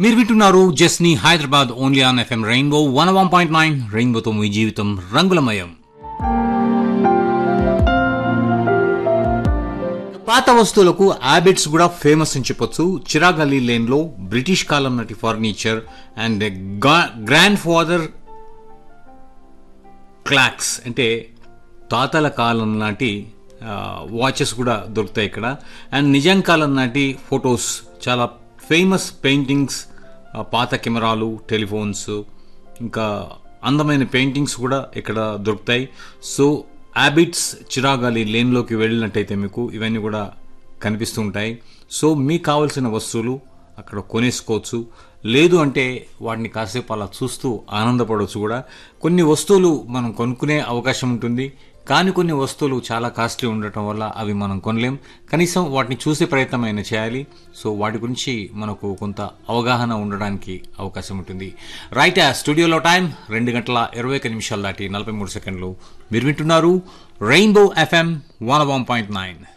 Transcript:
మీరు వింటున్నారు జస్ని Hyderabad only on FM rainbow one one point nine రెయిన్బోతో మీ జీవితం రంగులమయం పాత వస్తువులకు హ్యాబిట్స్ కూడా ఫేమస్ అని చెప్పొచ్చు చిరాగ్ అలీ లేన్లో బ్రిటిష్ కాలం నాటి furniture and grandfather clocks అంటే తాతల కాలం నాటి వాచెస్ కూడా దొరుకుతాయి ఇక్కడ అండ్ నిజాం కాలం నాటి ఫొటోస్ చాలా ఫేమస్ పెయింటింగ్స్ పాత కెమెరాలు టెలిఫోన్స్ ఇంకా అందమైన పెయింటింగ్స్ కూడా ఇక్కడ దొరుకుతాయి సో హ్యాబిట్స్ చిరాగాలి లేన్లోకి వెళ్ళినట్టయితే మీకు ఇవన్నీ కూడా కనిపిస్తూ ఉంటాయి సో మీకు కావలసిన వస్తువులు అక్కడ కొనేసుకోవచ్చు లేదు అంటే వాటిని కాసేపు అలా చూస్తూ ఆనందపడవచ్చు కూడా కొన్ని వస్తువులు మనం కొనుక్కునే అవకాశం ఉంటుంది కానీ కొన్ని వస్తువులు చాలా కాస్ట్లీ ఉండటం వల్ల అవి మనం కొనలేం కనీసం వాటిని చూసే ప్రయత్నం అయినా చేయాలి సో వాటి గురించి మనకు కొంత అవగాహన ఉండడానికి అవకాశం ఉంటుంది రైట్ ఆ స్టూడియోలో టైం రెండు గంటల ఇరవై ఒక నిమిషాలు దాటి నలభై మూడు సెకండ్లు మీరు వింటున్నారు rainbow FM one one point nine